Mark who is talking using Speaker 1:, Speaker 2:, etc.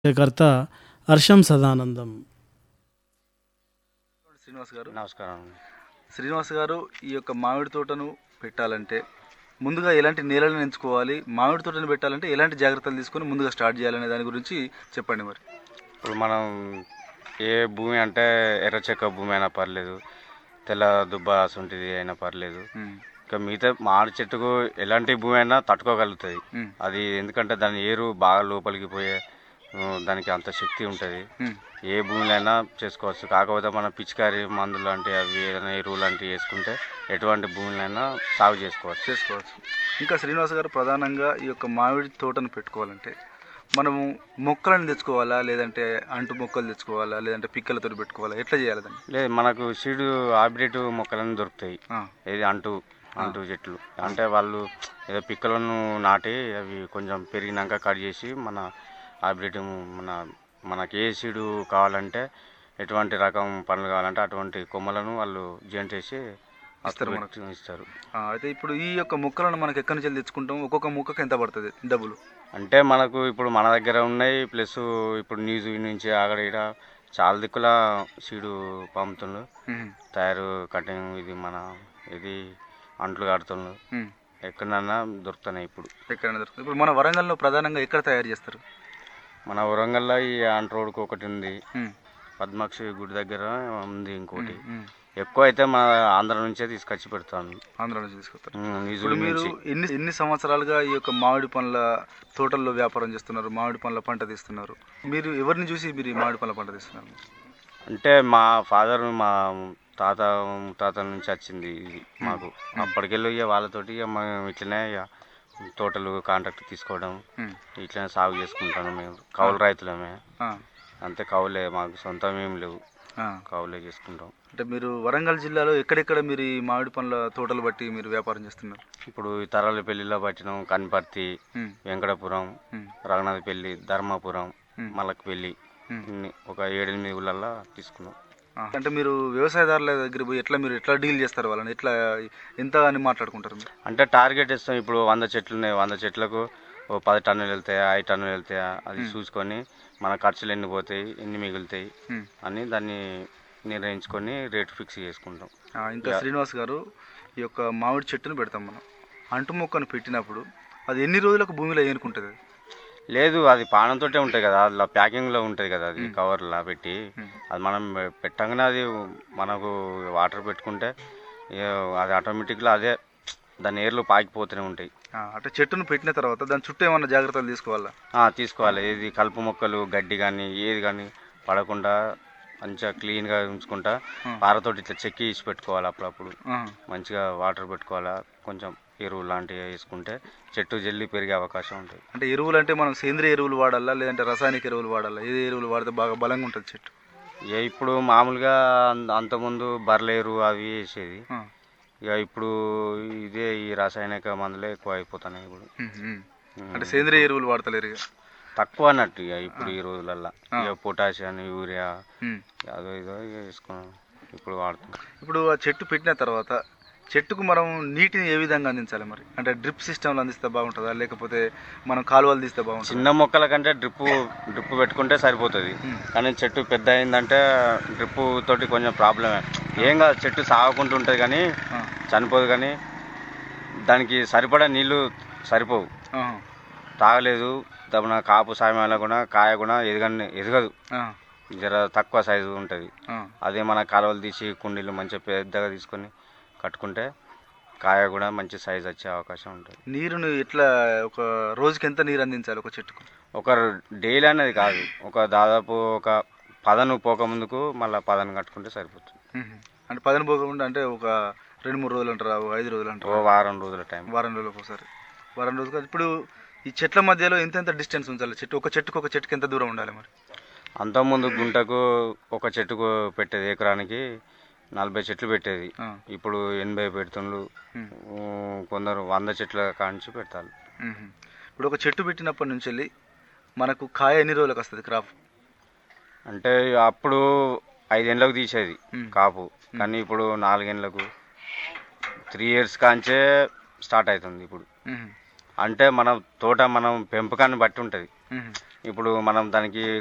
Speaker 1: కర్త హర్షం సదానందం
Speaker 2: శ్రీనివాస్ గారు
Speaker 3: నమస్కారం
Speaker 2: శ్రీనివాస్ గారు ఈ యొక్క మామిడి తోటను పెట్టాలంటే ముందుగా ఎలాంటి నేలను ఎంచుకోవాలి మామిడి తోటను పెట్టాలంటే ఎలాంటి జాగ్రత్తలు తీసుకొని ముందుగా స్టార్ట్ చేయాలనే దాని గురించి చెప్పండి మరి
Speaker 3: ఇప్పుడు మనం ఏ భూమి అంటే ఎర్ర చెక్క భూమి అయినా పర్లేదు తెల్ల దుబ్బ అసంటిది అయినా పర్లేదు
Speaker 2: ఉమ్,
Speaker 3: ఇంకా మిగతా మామిడి చెట్టుకు ఎలాంటి భూమి అయినా తట్టుకోగలుగుతుంది
Speaker 2: ఉమ్,
Speaker 3: అది ఎందుకంటే దాని ఏరు బాగా లోపలికి పోయే ఆ, దానికి అంత శక్తి ఉంటుంది
Speaker 2: ఉమ్,
Speaker 3: ఏ భూమిలైనా చేసుకోవచ్చు కాకపోతే మన పిచికారి మందులు లాంటివి అవి ఏదైనా ఎరువు లాంటివి వేసుకుంటే ఎటువంటి భూమిలైనా సాగు చేసుకోవచ్చు
Speaker 2: చేసుకోవచ్చు ఇంకా శ్రీనివాస్ గారు ప్రధానంగా ఈ యొక్క మామిడి తోటను పెట్టుకోవాలంటే మనము మొక్కలను తెచ్చుకోవాలా లేదంటే అంటు మొక్కలు తెచ్చుకోవాలా లేదంటే పిక్కలతో పెట్టుకోవాలా ఎట్లా చేయాలి దాన్ని
Speaker 3: లేదు మనకు సీడు హైబ్రిడ్ మొక్కలను దొరుకుతాయి
Speaker 2: ఆ,
Speaker 3: ఏది అంటూ అంటూ చెట్లు అంటే వాళ్ళు ఏదో పిక్కలను నాటి అవి కొంచెం పెరిగినాక కట్ చేసి మన హైబ్రిడ్ మన మనకి ఏ సీడు కావాలంటే ఎటువంటి రకం పండ్లు కావాలంటే అటువంటి కొమ్మలను వాళ్ళు జాయింట్ చేసి
Speaker 2: ఇస్తారు
Speaker 3: అప్పుడు పెట్టి ఇస్తారు
Speaker 2: ఆ, అయితే ఇప్పుడు ఈ యొక్క మొక్కలను మనకి ఎక్కడి నుంచి తెచ్చుకుంటాం ఒక్కొక్క మొక్కకి ఎంత పడుతుంది డబ్బులు
Speaker 3: అంటే మనకు ఇప్పుడు మన దగ్గర ఉన్నాయి ప్లస్ ఇప్పుడు న్యూస్ నుంచి అక్కడ ఇక్కడ చాలా దిక్కుల సీడు పంపుతుండ్రు
Speaker 2: ఉమ్,
Speaker 3: తయారు కటింగ్ ఇది మన ఇది అంట్లు కడుతుండ్రు
Speaker 2: ఉమ్.
Speaker 3: ఎక్కడైనా దొరుకుతున్నాయి ఇప్పుడు
Speaker 2: ఎక్కడైనా దొరుకుతుంది ఇప్పుడు మన వరంగల్లో ప్రధానంగా ఎక్కడ తయారు చేస్తారు
Speaker 3: మన వరంగల్లో ఈ ఆంట్ రోడ్కి ఒకటి ఉంది
Speaker 2: ఉమ్,
Speaker 3: పద్మాక్షి గుడి దగ్గర ఉంది ఇంకోటి
Speaker 2: ఉమ్.
Speaker 3: ఎక్కువ అయితే మన ఆంధ్ర నుంచే తీసుకొచ్చి పెడతాను
Speaker 2: ఆంధ్ర నుంచి తీసుకొస్తారు
Speaker 3: ఉమ్,
Speaker 2: ఇప్పుడు
Speaker 3: నిజుల
Speaker 2: మీరు
Speaker 3: నుంచి
Speaker 2: ఎన్ని ఎన్ని సంవత్సరాలుగా ఈ యొక్క మామిడి పండ్ల తోటల్లో వ్యాపారం చేస్తున్నారు మామిడి పండ్ల పంట తీస్తున్నారు మీరు ఎవరిని చూసి మీరు ఈ మామిడి పండ్ల పంట తీస్తున్నారు
Speaker 3: అంటే మా ఫాదర్ మా తాత తాతల నుంచి వచ్చింది ఇది మాకు అప్పటికెళ్ళి ఇక వాళ్ళతోటి ఇక మేము ఇట్లనే ఇక తోటలు కాంట్రాక్ట్ తీసుకోవడం
Speaker 2: ఉమ్,
Speaker 3: ఇట్లనే సాగు చేసుకుంటాను మేము కౌలు రైతులమే
Speaker 2: ఆ,
Speaker 3: అంతే కౌలే మాకు సొంతం ఏం లేవు
Speaker 2: ఆ.
Speaker 3: కౌలే చేసుకుంటాం
Speaker 2: అంటే మీరు వరంగల్ జిల్లాలో ఎక్కడెక్కడ మీరు ఈ మామిడి పండ్ల తోటలు బట్టి మీరు వ్యాపారం చేస్తున్నారు
Speaker 3: ఇప్పుడు ఈ తరాలపల్లిలో పట్టినాం కనిపర్తి
Speaker 2: ఉమ్,
Speaker 3: వెంకటపురం
Speaker 2: ఉమ్,
Speaker 3: రఘునాథపల్లి ధర్మాపురం
Speaker 2: ఉమ్.
Speaker 3: మలకపల్లి
Speaker 2: ఉమ్.
Speaker 3: ఇన్ని ఒక ఏడెనిమిది ఊళ్ళల్లో తీసుకున్నాం
Speaker 2: ఆ, అంటే మీరు వ్యవసాయదారుల దగ్గర పోయి ఎట్లా మీరు ఎట్లా డీల్ చేస్తారు వాళ్ళని ఎట్లా ఎంత అని మాట్లాడుకుంటారు మీరు
Speaker 3: అంటే టార్గెట్ ఇస్తాం ఇప్పుడు వంద చెట్లు ఉన్నాయి వంద చెట్లకు ఓ పది టన్నులు వెళ్తాయా ఐదు టన్నులు వెళ్తాయా అది చూసుకొని మన ఖర్చులు ఎన్ని పోతాయి ఎన్ని మిగులుతాయి
Speaker 2: ఉమ్.
Speaker 3: అని దాన్ని నిర్ణయించుకొని రేట్ ఫిక్స్ చేసుకుంటాం
Speaker 2: ఆ, ఇంకా శ్రీనివాస్ గారు ఈ యొక్క మామిడి చెట్టును పెడతాం మనం అంటు మొక్కను పెట్టినప్పుడు అది ఎన్ని రోజులకు భూమిలో ఏనుకుంటుంది అది?
Speaker 3: లేదు అది పానంతో ఉంటాయి కదా అలా ప్యాకింగ్లో ఉంటుంది కదా అది కవర్లా పెట్టి అది మనం పెట్టంగానే అది మనకు వాటర్ పెట్టుకుంటే ఇక అది ఆటోమేటిక్గా అదే దాని ఏర్లు పాకిపోతూనే ఉంటాయి
Speaker 2: ఆ, అంటే చెట్టును పెట్టిన తర్వాత దాని చుట్టూ ఏమన్నా జాగ్రత్తలు తీసుకోవాలా
Speaker 3: ఆ, తీసుకోవాలి ఏది కలుపు మొక్కలు గడ్డి కానీ ఏది కానీ పడకుండా మంచిగా క్లీన్గా ఉంచుకుంటా పారతోటి ఇట్లా చెక్కి ఇచ్చి పెట్టుకోవాలి అప్పుడప్పుడు
Speaker 2: ఆ,
Speaker 3: మంచిగా వాటర్ పెట్టుకోవాలా కొంచెం ఎరువు లాంటివి వేసుకుంటే చెట్టు జల్లి పెరిగే అవకాశం ఉంటుంది
Speaker 2: అంటే ఎరువులు అంటే మనం సేంద్రియ ఎరువులు వాడాలా లేదంటే రసాయనిక ఎరువులు వాడాలా ఏ ఎరువులు వాడితే బాగా బలంగా ఉంటుంది చెట్టు
Speaker 3: ఇక ఇప్పుడు మామూలుగా అంత- అంతకుముందు బర్రెల ఎరువు అవి వేసేది
Speaker 2: ఆ,
Speaker 3: ఇక ఇప్పుడు ఇదే ఈ రాసాయనిక మందులే ఎక్కువ అయిపోతున్నాయి ఇప్పుడు
Speaker 2: ఉమ్, ఉమ్. అంటే సేంద్రియ ఎరువులు వాడతలేరు ఇక
Speaker 3: తక్కువ అన్నట్టు ఇక ఇప్పుడు ఈ రోజులల్లో ఇక పొటాషియం యూరియా
Speaker 2: ఉమ్.
Speaker 3: అదో ఇదో ఇక వేసుకున్నాం ఇప్పుడు వాడుతున్నాం
Speaker 2: ఇప్పుడు ఆ చెట్టు పెట్టిన తర్వాత చెట్టుకు మనం నీటిని ఏ విధంగా అందించాలి మరి అంటే డ్రిప్ సిస్టంలో అందిస్తే బాగుంటుందా లేకపోతే మనం కాలువలు తీస్తే బాగుంటుందా
Speaker 3: చిన్న మొక్కల కంటే డ్రిప్ డ్రిప్ పెట్టుకుంటే సరిపోతుంది కానీ చెట్టు పెద్ద అయిందంటే డ్రిప్ తోటి కొంచెం ప్రాబ్లమే ఏం కాదు చెట్టు సాగకుండా ఉంటుంది కానీ
Speaker 2: ఆ,
Speaker 3: చనిపోదు కానీ దానికి సరిపడా నీళ్లు సరిపోవు
Speaker 2: ఆహా,
Speaker 3: తాగలేదు తమ కాపు సాయమేళ కూడా కాయ కూడా ఎదగని ఎదగదు
Speaker 2: ఆ,
Speaker 3: జర తక్కువ సైజు ఉంటుంది
Speaker 2: ఆ.
Speaker 3: అదే మన కాలువలు తీసి కుండీలు మంచిగా పెద్దగా తీసుకొని కట్టుకుంటే కాయ కూడా మంచి సైజు వచ్చే అవకాశం ఉంటుంది
Speaker 2: నీరుని ఎట్లా ఒక రోజుకి ఎంత నీరు అందించాలి ఒక చెట్టుకు
Speaker 3: ఒక డైలీ అనేది కాదు ఒక దాదాపు ఒక పదను పోక ముందుకు మళ్ళీ పదను కట్టుకుంటే సరిపోతుంది
Speaker 2: ఉహు. అంటే పదిన పోకుండా అంటే ఒక రెండు మూడు రోజులు అంటారా ఓ ఐదు రోజులు
Speaker 3: ఓ
Speaker 2: అంటారా
Speaker 3: వారం రోజుల టైం
Speaker 2: వారం రోజులకు ఒకసారి వారం రోజులు కాదు. ఇప్పుడు ఈ చెట్ల మధ్యలో ఎంత ఎంత డిస్టెన్స్ ఉంచాలి చెట్టు ఒక చెట్టుకు ఒక చెట్టుకి ఎంత దూరం ఉండాలి మరి
Speaker 3: అంతకుముందు గుంటకు ఒక చెట్టుకు పెట్టేది ఎకరానికి నలభై చెట్లు పెట్టేది
Speaker 2: ఆ,
Speaker 3: ఇప్పుడు ఎనభై పెడుతుండ్రు
Speaker 2: ఉమ్,
Speaker 3: ఊ, కొందరు వంద చెట్ల కాంచి పెడతారు
Speaker 2: ఉహు. ఇప్పుడు ఒక చెట్టు పెట్టినప్పటి నుంచి వెళ్ళి మనకు కాయ ఎన్ని రోజులకు వస్తుంది క్రాప్
Speaker 3: అంటే అప్పుడు ఐదేళ్ళకు తీసేది
Speaker 2: ఉమ్.
Speaker 3: కాపు కానీ ఇప్పుడు నాలుగేళ్ళకు త్రీ ఇయర్స్ కాంచే స్టార్ట్ అవుతుంది ఇప్పుడు
Speaker 2: ఉహు.
Speaker 3: అంటే మన తోట మనం పెంపకాన్ని బట్టి ఉంటుంది
Speaker 2: ఉహు.
Speaker 3: ఇప్పుడు మనం దానికి